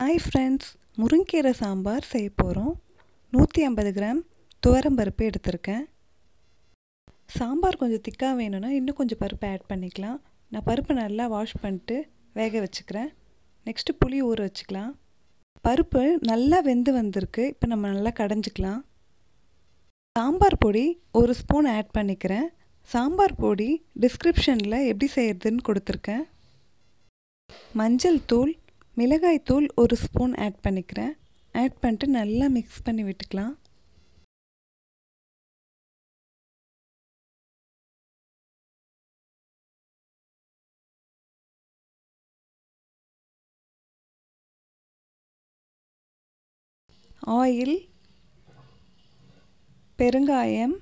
hi friends முருங்கீரை sambar செய்ய போகிறோம் நூற்றி ஐம்பது கிராம் துவரம்பருப்பு எடுத்திருக்கேன் சாம்பார் கொஞ்சம் திக்காக வேணும்னா இன்னும் கொஞ்சம் பருப்பு ஆட் பண்ணிக்கலாம் நான் பருப்பு நல்லா வாஷ் பண்ணிட்டு வேக வச்சுக்கிறேன் நெக்ஸ்ட்டு புளி ஊற வச்சுக்கலாம் பருப்பு நல்லா வெந்து வந்திருக்கு இப்போ நம்ம நல்லா கடைஞ்சிக்கலாம் சாம்பார் பொடி ஒரு ஸ்பூன் ஆட் பண்ணிக்கிறேன் சாம்பார் பொடி டிஸ்கிரிப்ஷனில் எப்படி செய்கிறதுன்னு கொடுத்துருக்கேன் மஞ்சள் தூள் மிளகாய் தூள் ஒரு ஸ்பூன் ஆட் பண்ணிக்கிறேன் ஆட் பண்ணிட்டு நல்லா மிக்ஸ் பண்ணி விட்டுக்கலாம் ஆயில் பெருங்காயம்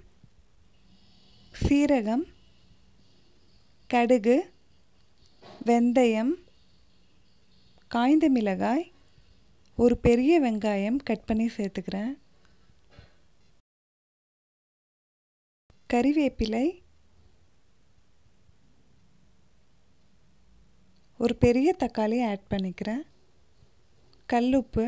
சீரகம் கடுகு வெந்தயம் காய்ந்த மிளகாய் ஒரு பெரிய வெங்காயம் கட் பண்ணி சேர்த்துக்கிறேன் கறிவேப்பிலை ஒரு பெரிய தக்காளி ஆட் பண்ணிக்கிறேன் கல்லுப்பு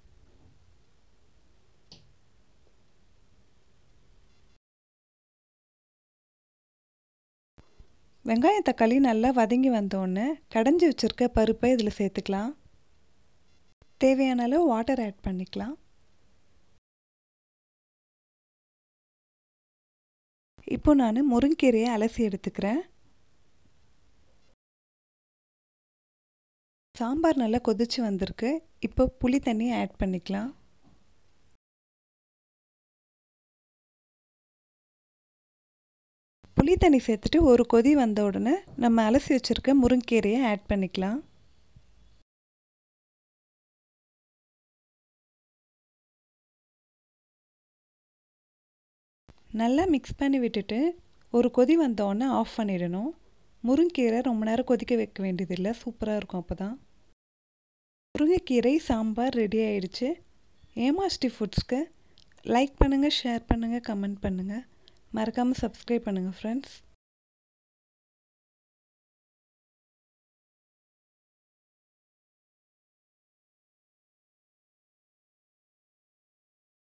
வெங்காயம் தக்காளி நல்லா வதங்கி வந்தோடனே கடைஞ்சி வச்சுருக்க பருப்பை இதில் சேர்த்துக்கலாம் தேவையான அளவு வாட்டர் ஆட் பண்ணிக்கலாம் இப்போ நான் முருங்கீரையை அலசி எடுத்துக்கிறேன் சாம்பார் நல்லா கொதிச்சு வந்திருக்கு இப்போ புளி தண்ணி ஆட் பண்ணிக்கலாம் புளி தண்ணி சேர்த்துட்டு ஒரு கொதி வந்த உடனே நம்ம அலசி வச்சுருக்க முருங்கீரையை ஆட் பண்ணிக்கலாம் நல்லா மிக்ஸ் பண்ணி விட்டுட்டு ஒரு கொதி வந்தோடனே ஆஃப் பண்ணிடணும் முருங்கீரை ரொம்ப நேரம் கொதிக்க வைக்க வேண்டியதில்லை சூப்பராக இருக்கும் அப்போ தான் முருங்கைக்கீரை சாம்பார் ரெடி ஆயிடுச்சு ஏமாஸ்டி ஃபுட்ஸ்க்கு லைக் பண்ணுங்கள் ஷேர் பண்ணுங்கள் கமெண்ட் பண்ணுங்கள் மறக்காமல் சப்ஸ்கிரைப் பண்ணுங்கள் ஃப்ரெண்ட்ஸ்